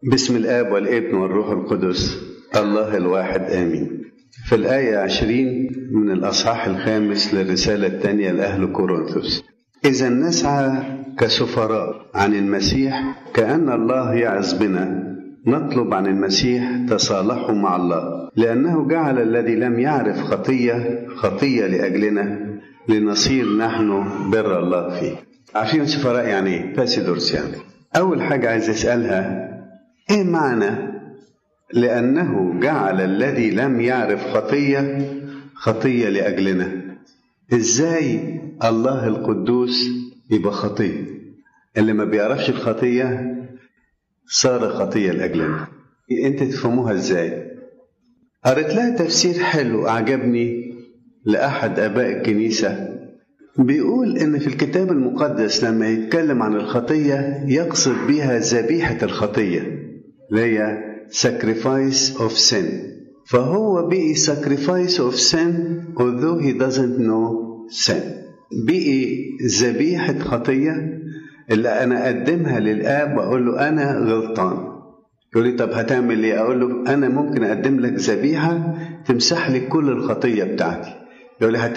بسم الآب والابن والروح القدس الله الواحد آمين في الآية عشرين من الأصحاح الخامس للرسالة الثانية لأهل كورنثوس إذا نسعى كسفراء عن المسيح كأن الله يعظ بنا نطلب عن المسيح تصالحه مع الله لأنه جعل الذي لم يعرف خطية خطية لأجلنا لنصير نحن بر الله فيه عارفين سفراء يعني ايه؟ باسيدورس يعني أول حاجة عايز أسألها إيه معنى لأنه جعل الذي لم يعرف خطية خطية لأجلنا إزاي الله القدوس يبقى خطية اللي ما بيعرفش الخطية صار خطية لأجلنا أنت تفهموها إزاي قريت لها تفسير حلو أعجبني لأحد آباء الكنيسة بيقول إن في الكتاب المقدس لما يتكلم عن الخطية يقصد بها ذبيحة الخطية اللي هي sacrifice of sin فهو بقي sacrifice of sin although he doesn't know sin بقي ذبيحة خطية اللي أنا أقدمها للآب وأقول له أنا غلطان يقول لي طب هتعمل إيه؟ أقول له أنا ممكن أقدم لك ذبيحة تمسح لي كل الخطية بتاعتي يقول لي